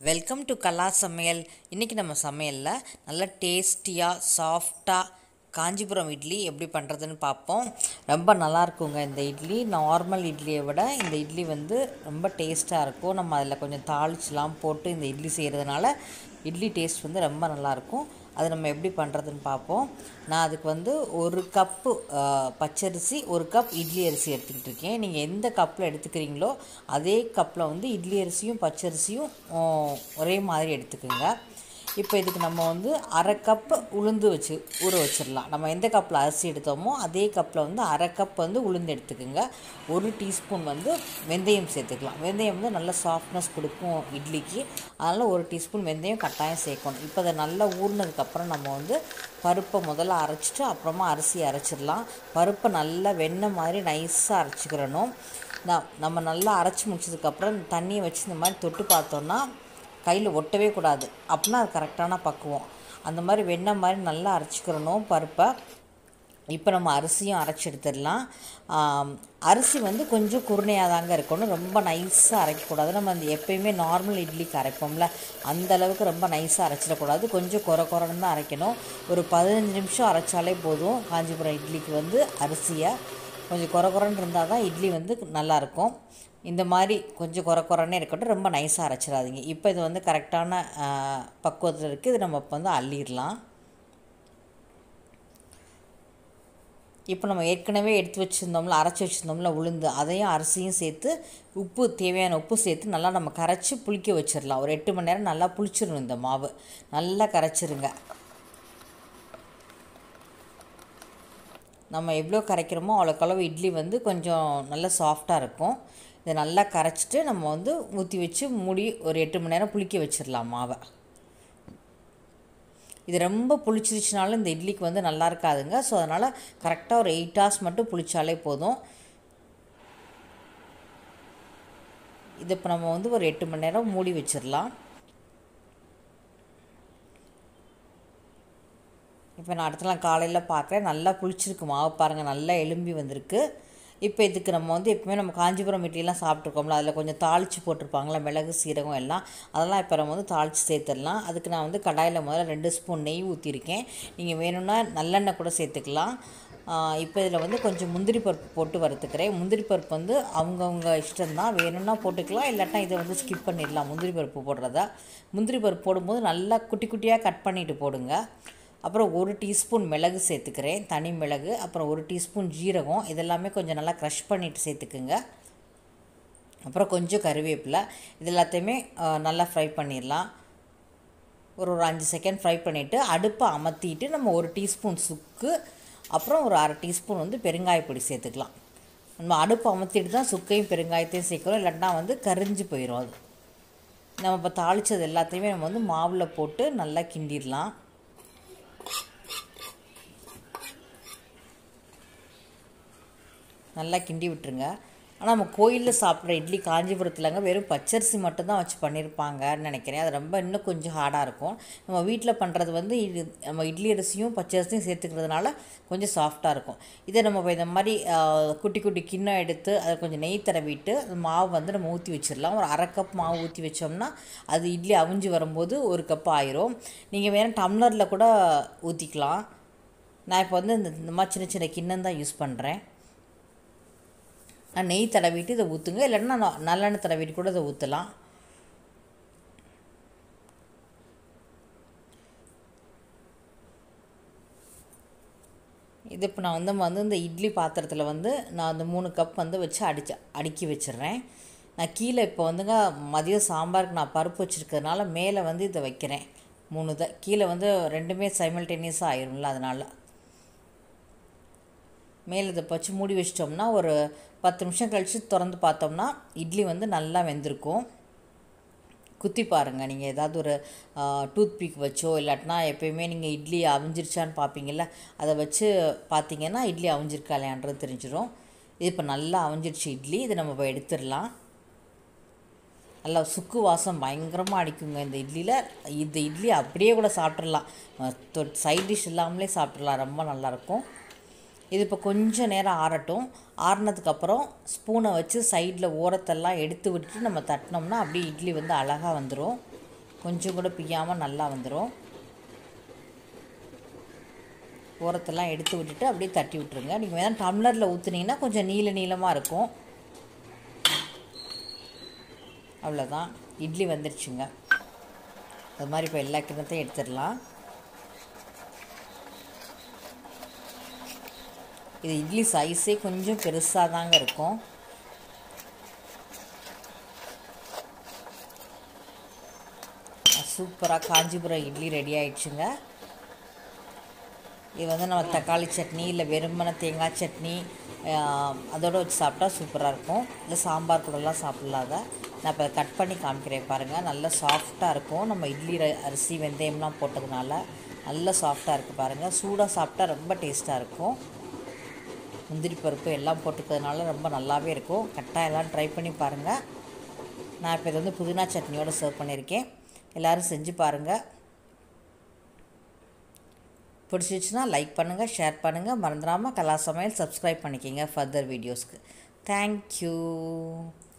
welcome to கலா சமையல் இன்றைக்கி நம்ம சமையலில் நல்ல டேஸ்டியாக சாஃப்டாக காஞ்சிபுரம் இட்லி எப்படி பண்ணுறதுன்னு பார்ப்போம் ரொம்ப நல்லா இருக்குங்க இந்த இட்லி நார்மல் இட்லியை விட இந்த இட்லி வந்து ரொம்ப டேஸ்ட்டாக இருக்கும் நம்ம அதில் கொஞ்சம் தாளிச்சுலாம் போட்டு இந்த இட்லி செய்கிறதுனால இட்லி டேஸ்ட் வந்து ரொம்ப நல்லாயிருக்கும் அது நம்ம எப்படி பண்ணுறதுன்னு பார்ப்போம் நான் அதுக்கு வந்து ஒரு கப்பு பச்சரிசி ஒரு கப் இட்லி அரிசி எடுத்துக்கிட்டு இருக்கேன் நீங்கள் எந்த கப்பில் எடுத்துக்கிறீங்களோ அதே கப்பில் வந்து இட்லி அரிசியும் பச்சரிசியும் ஆ, ஒரே மாதிரி எடுத்துக்கோங்க இப்போ இதுக்கு நம்ம வந்து அரை கப்பு உளுந்து வச்சு ஊற வச்சிடலாம் நம்ம எந்த கப்பில் அரிசி எடுத்தோமோ அதே கப்பில் வந்து அரை கப் வந்து உளுந்து எடுத்துக்கோங்க ஒரு டீஸ்பூன் வந்து வெந்தயம் சேர்த்துக்கலாம் வெந்தயம் வந்து நல்ல சாஃப்ட்னஸ் கொடுக்கும் இட்லிக்கு அதனால் ஒரு டீஸ்பூன் வெந்தயம் கட்டாயம் சேர்க்கணும் இப்போ அதை நல்லா ஊறினதுக்கப்புறம் நம்ம வந்து பருப்பை முதல்ல அரைச்சிட்டு அப்புறமா அரிசி அரைச்சிடலாம் பருப்பை நல்லா வெண்ணெய் மாதிரி நைஸாக அரைச்சிக்கிறணும் நான் நம்ம நல்லா அரைச்சி முடிச்சதுக்கப்புறம் தண்ணியை வச்சு இந்த மாதிரி தொட்டு பார்த்தோன்னா கையில் ஒட்டவே கூடாது அப்படின்னா அது கரெக்டான பக்குவம் அந்த மாதிரி வெண்ணெய் மாதிரி நல்லா அரைச்சிக்கிறணும் பருப்பை இப்போ நம்ம அரிசியும் அரைச்சி எடுத்துடலாம் ஆம், அரிசி வந்து கொஞ்சம் குருணையாக தாங்க இருக்கணும் ரொம்ப நைஸாக அரைக்கக்கூடாது நம்ம அந்த எப்பயுமே நார்மல் இட்லிக்கு அரைப்போம்ல அந்த அளவுக்கு ரொம்ப நைஸாக அரைச்சிடக்கூடாது கொஞ்சம் குறை குறைன்னு தான் அரைக்கணும் ஒரு பதினஞ்சு நிமிஷம் அரைச்சாலே போதும் காஞ்சிபுரம் இட்லிக்கு வந்து அரிசியை கொஞ்சம் குறை குறைன்னு இருந்தால் தான் இட்லி வந்து நல்லாயிருக்கும் இந்த மாதிரி கொஞ்சம் குறை குறைன்னே இருக்கட்டும் ரொம்ப நைஸாக அரைச்சிடாதீங்க இப்போ இது வந்து கரெக்டான பக்குவத்தில் இருக்குது இது நம்ம இப்போ வந்து அள்ளிடலாம் இப்போ நம்ம ஏற்கனவே எடுத்து வச்சுருந்தோம்ல அரைச்சி வச்சுருந்தோம்ல உளுந்து அதையும் அரிசியும் சேர்த்து உப்பு தேவையான உப்பு சேர்த்து நல்லா நம்ம கரைச்சி புளிக்க வச்சிடலாம் ஒரு எட்டு மணி நேரம் நல்லா புளிச்சிடணும் இந்த மாவு நல்லா கரைச்சிருங்க நம்ம எவ்வளோ கரைக்கிறோமோ அவ்வளோக்களவு இட்லி வந்து கொஞ்சம் நல்லா சாஃப்டாக இருக்கும் இதை நல்லா கரைச்சிட்டு நம்ம வந்து ஊற்றி வச்சு மூடி ஒரு எட்டு மணி நேரம் புளிக்க வச்சிடலாம் மாவை இது ரொம்ப புளிச்சிருச்சுனாலும் இந்த இட்லிக்கு வந்து நல்லா இருக்காதுங்க ஸோ அதனால் கரெக்டாக ஒரு எயிட் ஹவர்ஸ் மட்டும் புளிச்சாலே போதும் இது இப்போ நம்ம வந்து ஒரு எட்டு மணி நேரம் மூடி வச்சிடலாம் இப்போ நான் அடுத்தலாம் காலையில் பார்க்குறேன் நல்லா புளிச்சிருக்கு மாவு பாருங்கள் நல்லா எலும்பி வந்திருக்கு இப்போ இதுக்கு நம்ம வந்து எப்பவுமே நம்ம காஞ்சிபுரம் இட்லிலாம் சாப்பிட்ருக்கோம்ல அதில் கொஞ்சம் தாளித்து போட்டிருப்பாங்களா மிளகு சீரகம் எல்லாம் அதெல்லாம் இப்போ நம்ம வந்து தாளித்து சேர்த்துடலாம் அதுக்கு நான் வந்து கடாயில் முதல்ல ரெண்டு ஸ்பூன் நெய் ஊற்றிருக்கேன் நீங்கள் வேணும்னா நல்லெண்ணெய் கூட சேர்த்துக்கலாம் ஆஹ் இப்போ இதில் வந்து கொஞ்சம் முந்திரி பருப்பு போட்டு வறுத்துக்கிறேன் முந்திரி பருப்பு வந்து அவங்கவுங்க இஷ்டம்தான் வேணும்னா போட்டுக்கலாம் இல்லாட்டா இதை வந்து ஸ்கிப் பண்ணிடலாம் முந்திரி பருப்பு போடுறதா முந்திரி பருப்பு போடும்போது நல்லா குட்டி குட்டியாக கட் பண்ணிட்டு போடுங்க அப்புறம் ஒரு டீஸ்பூன் மிளகு சேர்த்துக்கிறேன் தனி மிளகு அப்புறம் ஒரு டீஸ்பூன் ஜீரகம் இதெல்லாமே கொஞ்சம் நல்லா க்ரஷ் பண்ணிவிட்டு சேர்த்துக்குங்க அப்புறம் கொஞ்சம் கருவேப்பிலை இது எல்லாத்தையுமே ஆஹ், நல்லா ஃப்ரை பண்ணிடலாம் ஒரு ஒரு அஞ்சு செகண்ட் ஃப்ரை பண்ணிவிட்டு அடுப்பை அமர்த்திட்டு நம்ம ஒரு டீஸ்பூன் சுக்கு அப்புறம் ஒரு அரை டீஸ்பூன் வந்து பெருங்காயப்பொடி சேர்த்துக்கலாம் நம்ம அடுப்பு அமர்த்திட்டு தான் சுக்கையும் பெருங்காயத்தையும் சேர்க்குறோம் இல்லாட்டினா வந்து கரிஞ்சு போயிடும் அது நம்ம இப்போ தாளித்தது எல்லாத்தையுமே நம்ம வந்து மாவில் போட்டு நல்லா கிண்டிடலாம் நல்லா கிண்டி விட்டுருங்க ஆனால் நம்ம கோயிலில் சாப்பிட்ற இட்லி காஞ்சிபுரத்துலங்க வெறும் பச்சரிசி மட்டும்தான் வச்சு பண்ணியிருப்பாங்கன்னு நினைக்கிறேன் அது ரொம்ப இன்னும் கொஞ்சம் ஹார்டாக இருக்கும் நம்ம வீட்டில் பண்ணுறது வந்து இது நம்ம இட்லி அரிசியும் பச்சரிசியும் சேர்த்துக்கிறதுனால கொஞ்சம் சாஃப்டாக இருக்கும் இதை நம்ம இப்போ இந்த மாதிரி ஆ, குட்டி குட்டி கிண்ணம் எடுத்து அதை கொஞ்சம் நெய் தடவிட்டு அந்த மாவு வந்து நம்ம ஊற்றி வச்சிடலாம் ஒரு அரை கப் மாவு ஊற்றி வச்சோம்னா அது இட்லி அவிஞ்சு வரும்போது ஒரு கப் ஆயிரும் நீங்கள் வேணால் டம்ளரில் கூட ஊற்றிக்கலாம் நான் இப்போ வந்து இந்த இந்த மாதிரி சின்ன சின்ன கிண்ணம் தான் யூஸ் பண்ணுறேன் நான் நெய் தடவிட்டு இதை ஊற்றுங்க இல்லைன்னா நான் நல்லெண்ணெய் தடவிட்டு கூட இதை ஊற்றலாம் இது இப்போ நான் வந்து வந்து இந்த இட்லி பாத்திரத்தில் வந்து நான் அந்த மூணு கப் வந்து வச்சு அடிச்சு அடுக்கி வச்சிடுறேன் நான் கீழே இப்போ வந்துங்க மதியம் சாம்பாருக்கு நான் பருப்பு வச்சுருக்கிறதுனால மேலே வந்து இதை வைக்கிறேன் மூணு தான் கீழே வந்து ரெண்டுமே சைமல்டேனியஸாக ஆயிரும்ல அதனால் மேலே இதை வச்சு மூடி வச்சிட்டோம்னா ஒரு பத்து நிமிஷம் கழித்து திறந்து பார்த்தோம்னா இட்லி வந்து நல்லா வெந்திருக்கும் குத்தி பாருங்கள் நீங்கள் ஏதாவது ஒரு டூத் பிக் வச்சோ இல்லாட்டினா எப்பயுமே நீங்கள் இட்லி அவிஞ்சிருச்சான்னு பார்ப்பீங்கள்ல அதை வச்சு பார்த்தீங்கன்னா இட்லி அவிஞ்சிருக்கா இல்லையான்றது தெரிஞ்சிடும் இது இப்போ நல்லா அவிஞ்சிருச்சு இட்லி இதை நம்ம இப்போ எடுத்துடலாம் நல்லா சுக்கு வாசம் பயங்கரமாக அடிக்குங்க இந்த இட்லியில் இந்த இட்லி அப்படியே கூட சாப்பிட்றலாம் சைட் டிஷ் இல்லாமலே சாப்பிட்றலாம் ரொம்ப நல்லாயிருக்கும் இது இப்போ கொஞ்சம் நேரம் ஆறட்டும் ஆறுனதுக்கப்புறம் ஸ்பூனை வச்சு சைடில் ஓரத்தெல்லாம் எடுத்து விட்டுட்டு நம்ம தட்டினோம்னா அப்படியே இட்லி வந்து அழகாக வந்துடும் கொஞ்சம் கூட பிய்யாமல் நல்லா வந்துடும் ஓரத்தெல்லாம் எடுத்து விட்டுட்டு அப்படியே தட்டி விட்டுருங்க நீங்கள் வேணால் டம்ளரில் ஊற்றுனீங்கன்னா கொஞ்சம் நீள நீளமாக இருக்கும் அவ்வளோதான் இட்லி வந்துருச்சுங்க அது மாதிரி இப்போ எல்லா கிண்ணத்தையும் எடுத்துடலாம் இது இட்லி சைஸே கொஞ்சம் பெருசாக தாங்க இருக்கும் சூப்பராக காஞ்சிபுரம் இட்லி ரெடி ஆயிடுச்சுங்க இது வந்து நம்ம தக்காளி சட்னி இல்லை வெறுமன தேங்காய் சட்னி அதோடு வச்சு சாப்பிட்டா சூப்பராக இருக்கும் இல்லை சாம்பார் கூடலாம் சாப்பிட்லாம் அதை நான் இப்போ கட் பண்ணி காமிக்கிறேன் பாருங்கள் நல்லா சாஃப்டாக இருக்கும் நம்ம இட்லி அரிசி வெந்தயம்லாம் போட்டதுனால நல்லா சாஃப்டாக இருக்குது பாருங்கள் சூடாக சாப்பிட்டா ரொம்ப டேஸ்ட்டாக இருக்கும் முந்திரி பருப்பு எல்லாம் போட்டுக்கிறதுனால ரொம்ப நல்லாவே இருக்கும் கரெக்டாக எல்லாம் ட்ரை பண்ணி பாருங்கள் நான் இப்போ இது வந்து புதினா சட்னியோடு சர்வ் பண்ணியிருக்கேன் எல்லோரும் செஞ்சு பாருங்கள் பிடிச்சிச்சுன்னா லைக் பண்ணுங்கள் ஷேர் பண்ணுங்கள் மறந்துடாமல் கலா சமையல் சப்ஸ்கிரைப் பண்ணிக்கிங்க ஃபர்தர் வீடியோஸ்க்கு தேங்க்யூ